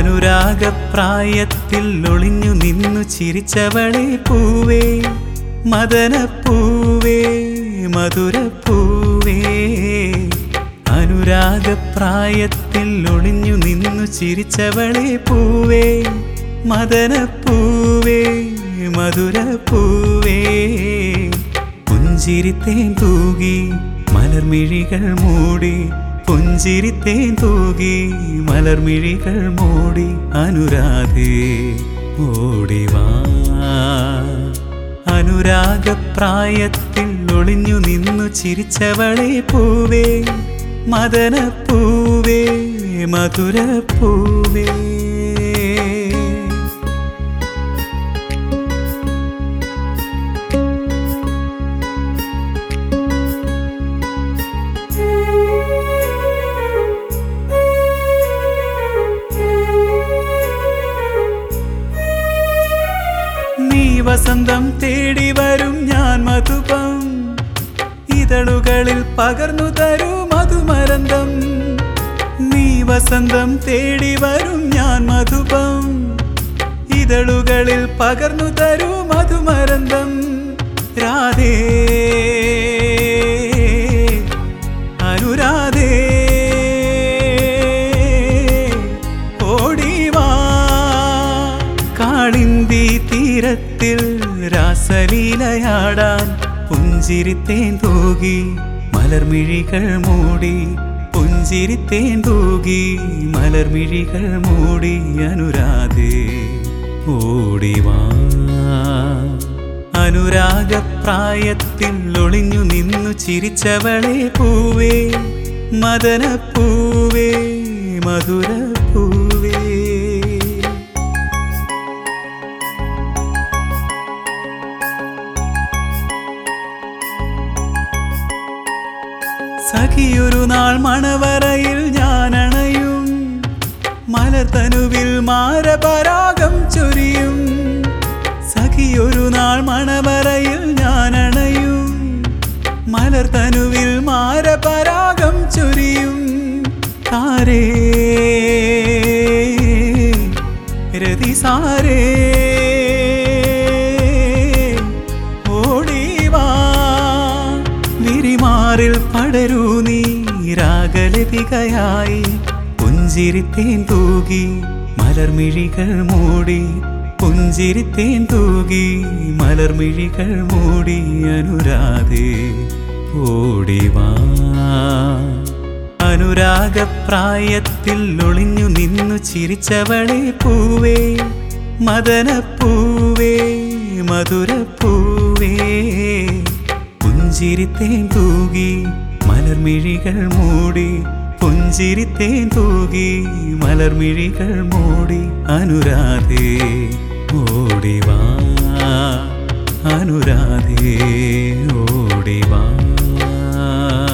അനുരാഗപ്രായത്തിൽ ഒളിഞ്ഞു നിന്നു ചിരിച്ചവളെ പൂവേ മദനപ്പൂവേ മധുരപ്പൂവേ അനുരാഗപ്രായത്തിൽ ഒളിഞ്ഞു നിന്നു ചിരിച്ചവളെ പൂവേ മദനപ്പൂവേ മധുരപ്പൂവേ പുഞ്ചിരിത്തേൻ തൂകി മലർമിഴികൾ മൂടി പുഞ്ചിരിത്തേൻ തൂകി മലർമിഴികൾ മൂടി അനുരാധേ ഓടിവാ അനുരാഗപ്രായത്തിൽ ഒളിഞ്ഞു നിന്നു ചിരിച്ചവളെ പൂവേ മദനപ്പൂവേ മധുരപ്പൂവേ നീ വസന്തം തേടി വരും ഞാൻ മധുപം ഇതളുകളിൽ പകർന്നു തരൂ മധുമരന്തം നീ വസന്തം തേടി വരും ഞാൻ മധുപം ഇതളുകളിൽ പകർന്നു തരൂ മധുമരന്തം രാധേ അനുരാധേ ഓടിവാ കാളിന്തി തീരത്തിൽ രാസലീലയാടാൻ പുഞ്ചിരിത്തേൻ തൂകി മലർമിഴികൾ മൂടി പുഞ്ചിരിത്തേൻ തൂകി മലർമിഴികൾ മൂടി അനുരാധേ ഓടിവാ അനുരാഗപ്രായത്തിൽ ഒളിഞ്ഞു നിന്നു ചിരിച്ചവളെ പൂവേ മദനപ്പൂവേ മധുരപ്പൂവേ സഖിയൊരു നാൾ മണവറയിൽ ഞാൻ അണയും മലർത്തനുവിൽ മാരപരാഗം ചൊരിയും സഖിയൊരു നാൾ മണവറയിൽ ഞാൻ അണയും മലർത്തനുവിൽ മാരപരാഗം ചൊരിയും താരേ രതിസാരേ ഓടിവാ വിരിമാറിൽ പടരൂ നീ രാഗലതികയായി പുഞ്ചിരിത്തേൻ തൂകി മലർമിഴികൾ മൂടി പുഞ്ചിരിത്തേൻ തൂകി മലർമിഴികൾ മൂടി അനുരാധേ ഓടിവാ അനുരാഗപ്രായത്തിൽ ഒളിഞ്ഞു നിന്നു ചിരിച്ചവളെ പൂവേ മദനപ്പൂവേ മധുരപ്പൂവേ പുഞ്ചിരിത്തേൻ തൂകി മലർമിഴികൾ മൂടി പുഞ്ചിരിത്തേൻ തൂകി മലർമിഴികൾ മൂടി അനുരാധേ ഓടിവാ അനുരാധേ ഓടിവാ